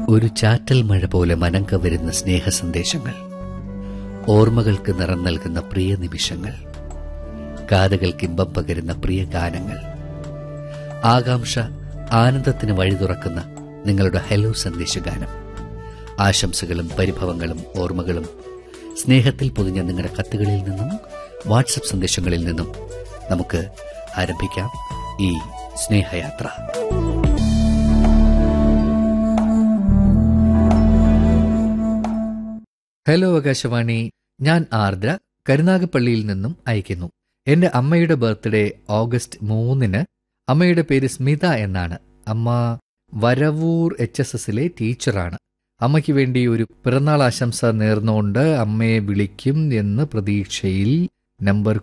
ഒരു ചാറ്റൽ മഴ പോലെ മനം കവരുന്ന സ്നേഹ സന്ദേശങ്ങൾ ഓർമ്മകൾക്ക് നിറം നൽകുന്ന പ്രിയ നിമിഷങ്ങൾ കാതുകൾക്ക് ഇമ്പം പകരുന്ന പ്രിയ ഗാനങ്ങൾ ആകാംക്ഷ ആനന്ദത്തിന് വഴി തുറക്കുന്ന നിങ്ങളുടെ ഹലോ സന്ദേശഗാനം ആശംസകളും പരിഭവങ്ങളും ഓർമ്മകളും സ്നേഹത്തിൽ പൊതിഞ്ഞ നിങ്ങളുടെ കത്തുകളിൽ നിന്നും വാട്സപ്പ് സന്ദേശങ്ങളിൽ നിന്നും നമുക്ക് ആരംഭിക്കാം ഈ സ്നേഹയാത്ര ഹലോ ആകാശവാണി ഞാൻ ആർദ്ര കരുനാഗപ്പള്ളിയിൽ നിന്നും അയക്കുന്നു എന്റെ അമ്മയുടെ ബർത്ത്ഡേ ഓഗസ്റ്റ് മൂന്നിന് അമ്മയുടെ പേര് സ്മിത എന്നാണ് അമ്മ വരവൂർ എച്ച് എസ് എസിലെ ടീച്ചറാണ് അമ്മയ്ക്ക് വേണ്ടി ഒരു പിറന്നാൾ ആശംസ നേർന്നുകൊണ്ട് അമ്മയെ വിളിക്കും എന്ന് പ്രതീക്ഷയിൽ നമ്പർ